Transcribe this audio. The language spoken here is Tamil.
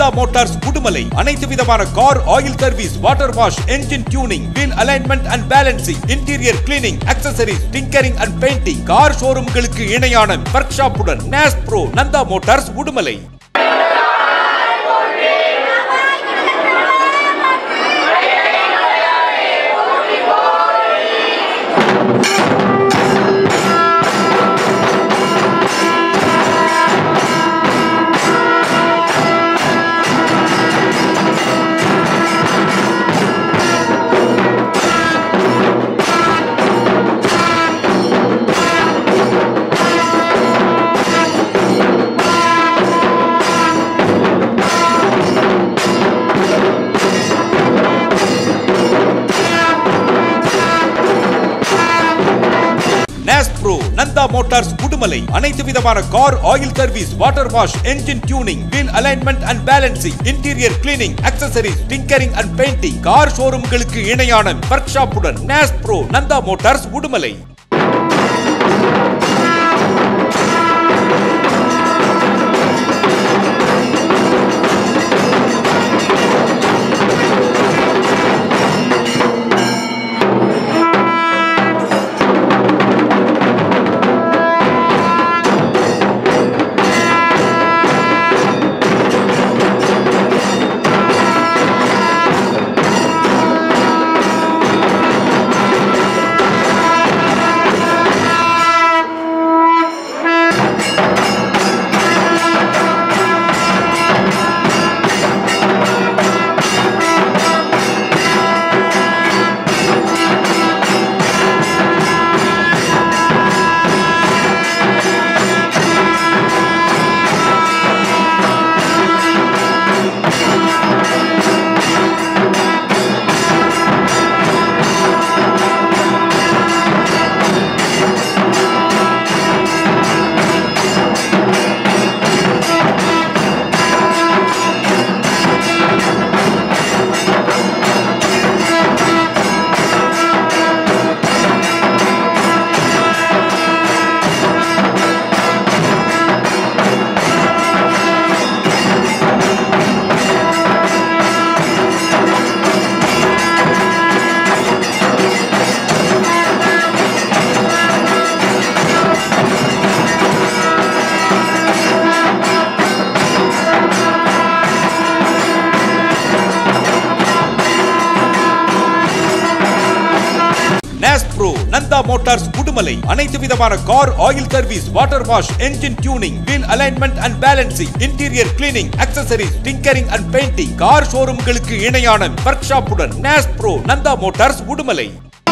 நந்தா மோட்டார்ஸ் உடுமலை அனைத்து விதமான car oil service water wash engine tuning wheel alignment and balancing interior cleaning accessories tinkering and painting car ஷோரூம்களுக்கு இணையான ஒர்க் ஷாப்புடன் நேஸ் ப்ரோ நந்தா மோட்டார்ஸ் உடுமலை நேஸ் ப்ரோ நந்தா மோட்டார்ஸ் உடுமலை அனைத்து விதமான car oil service water wash engine tuning wheel alignment and balancing interior cleaning accessories tinkering and painting car ஷோரூம்களுக்கு இணையான ஒர்க் ஷாப்புடன் நேஸ் ப்ரோ நந்தா மோட்டார்ஸ் உடுமலை நேஸ் ப்ரோ நந்தா மோட்டார்ஸ் உடுமலை அனைத்து விதமான car oil service water wash engine tuning wheel alignment and balancing interior cleaning accessories tinkering and painting car ஷோரூம்களுக்கு இணையான ஒர்க் ஷாப்புடன் நேஸ் ப்ரோ நந்தா மோட்டார்ஸ் உடுமலை